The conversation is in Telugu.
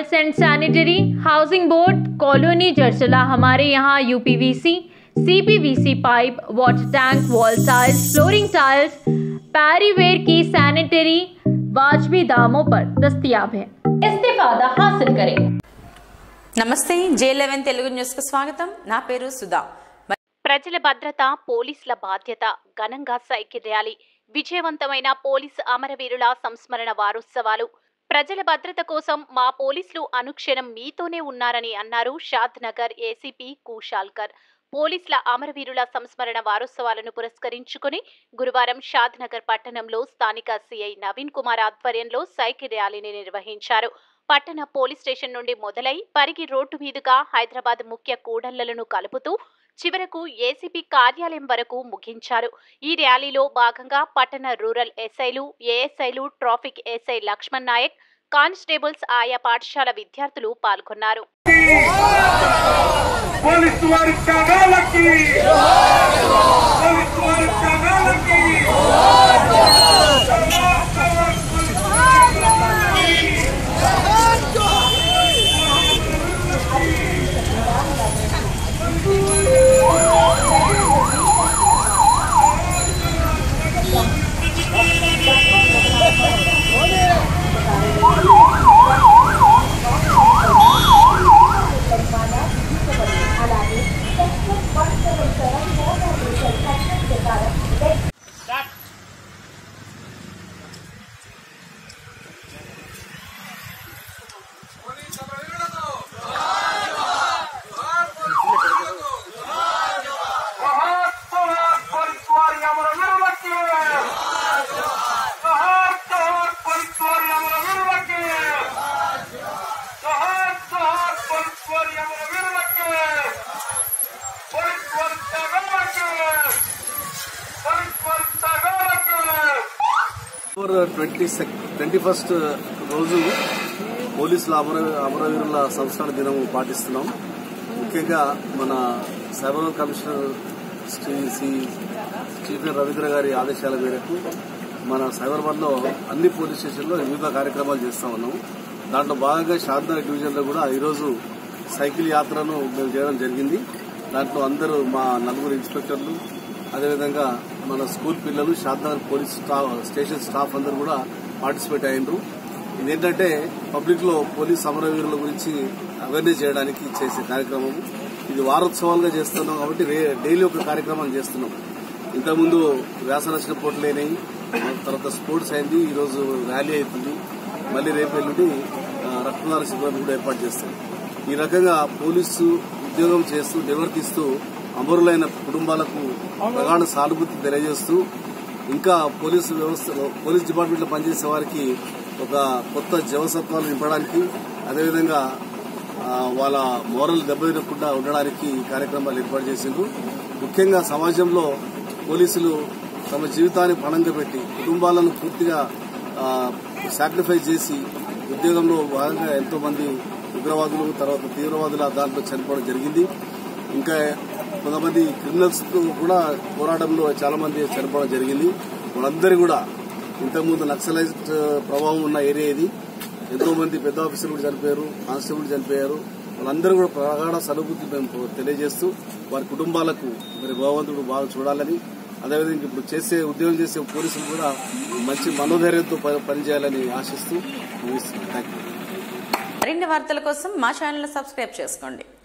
waters and sanitary housing board colony जरसला हमारे यहाँ UPVC CPVC pipe water tank wall tiles flooring tiles Parryware की सैनिटरी वाजबी दामों पर दस्तियाब है इस्तीफादा हासिल करें నమస్తే జే లెవెన్ తెలుగు న్యూస్కు స్వాగతం నా పేరు సుధా ప్రజల భద్రత పోలీసుల బాధ్యత ఘనంగా సైకిల్ ర్యాలీ విజయవంతమైన పోలీసు అమరవీరుల సంస్మరణ వారోత్సవాలు ప్రజల భద్రత కోసం మా పోలీసులు అనుక్షణం మీతోనే ఉన్నారని అన్నారు షాద్ నగర్ ఏసీపీ కూషాల్కర్ పోలీసుల అమరవీరుల సంస్మరణ వారోత్సవాలను పురస్కరించుకుని గురువారం షాద్ నగర్ పట్టణంలో స్థానిక సిఐ నవీన్ కుమార్ ఆధ్వర్యంలో సైకిల్ ర్యాలీని నిర్వహించారు పట్టణ పోలీస్ స్టేషన్ నుండి మొదలై పరిగి రోడ్డు మీదుగా హైదరాబాద్ ముఖ్య కూడళ్లను కలుపుతూ చివరకు ఏసీపీ కార్యాలయం వరకు ముగించారు ఈ ర్యాలీలో భాగంగా పట్టణ రూరల్ ఎస్ఐలు ఏఎస్ఐలు traffic SI Lakshman Nayak constables ఆయా పాఠశాల విద్యార్థులు పాల్గొన్నారు పోలీసు వారి త్యాగాలకి పోలీసు వారి త్యాగాలకి పోలీసు వారి అమర వీరులకి జోహార్ జోహార్ పోలీసు వారి అమర వీరులకి జోహార్ జోహార్ పోలీసు వారి అమర వీరులకి పోలీసు వారి త్యాగాలకి పోలీసు వారి త్యాగాలకి October twenty sec twenty first రోజు పోలీసుల అమర అమరవీరుల సంస్మరణ దినం పాటిస్తున్నాం ముఖ్యంగా మన cyber commissioner Shri Shri chief Ravindra గారి ఆదేశాల మేరకు మన సైబరాబాద్లో అన్ని పోలీస్ స్టేషన్లో వివిధ కార్యక్రమాలు చేస్తా ఉన్నాం దాంట్లో భాగంగా షాద్నగర్ డివిజన్లో కూడా ఈరోజు సైకిల్ యాత్రను మేము చేయడం జరిగింది దాంట్లో అందరూ మా నలుగురు ఇన్స్పెక్టర్లు అదేవిధంగా మన స్కూల్ పిల్లలు Shadnagar police staff station staff అందరూ కూడా పార్టిసిపేట్ అయ్యారు ఇదేంటంటే పబ్లిక్ లో పోలీస్ అమరవీరుల గురించి అవేర్నెస్ చేయడానికి చేసే కార్యక్రమం ఇది వారోత్సవాలుగా చేస్తున్నాం కాబట్టి రే- డైలీ ఒక కార్యక్రమం చేస్తున్నాం ఇంతకుముందు వ్యాసరచన పోటీలు అయినాయి తర్వాత స్పోర్ట్స్ అయింది ఈ రోజు ర్యాలీ అవుతుంది మళ్ళీ రేపు ఎల్లుండి ఆ, రక్తదాన శిబిరాన్ని కూడా ఏర్పాటు చేస్తాం ఈ రకంగా పోలీసు ఉద్యోగం చేస్తూ నిర్వర్తిస్తూ అమరులైన కుటుంబాలకు ప్రగాఢ సానుభూతి తెలియజేస్తూ ఇంకా పోలీసు వ్యవస్థలో పోలీస్ డిపార్ట్మెంట్ లో పనిచేసే వారికి ఒక కొత్త జవసత్వాలు నింపడానికి అదేవిధంగా ఆ, వాళ్ళ మోరల్ దెబ్బతినకుండా ఉండడానికి ఈ కార్యక్రమాలు ఏర్పాటు చేసిండ్రు ముఖ్యంగా సమాజంలో పోలీసులు తమ జీవితాన్ని పణంగా పెట్టి కుటుంబాలను పూర్తిగా సాక్రిఫైస్ చేసి ఉద్యోగంలో భాగంగా ఎంతో మంది ఉగ్రవాదులు తర్వాత తీవ్రవాదుల దాంట్లో చనిపోవడం జరిగింది ఇంకా కొంతమంది క్రిమినల్స్ కూడా పోరాటంలో చాలా మంది చనిపోవడం జరిగింది వాళ్ళందరూ కూడా ఇంతకుముందు నక్సలైజ్ ప్రభావం ఉన్న ఏరియా ఇది ఎంతో మంది పెద్ద ఆఫీసర్లు కూడా చనిపోయారు కానిస్టేబుల్ చనిపోయారు వాళ్ళందరూ కూడా ప్రగాఢ సనుభూతి మేము తెలియజేస్తూ వారి కుటుంబాలకు మరి భగవంతుడు బాగా చూడాలని అదేవిధంగా ఇప్పుడు చేసే ఉద్యోగం చేసే పోలీసులు కూడా మంచి మనోధైర్యంతో ప- పనిచేయాలని ఆశిస్తూ ముగిస్తున్నాను థ్యాంక్ యూ మరిన్ని వార్తల కోసం మా ఛానల్ సబ్స్క్రైబ్ చేసుకోండి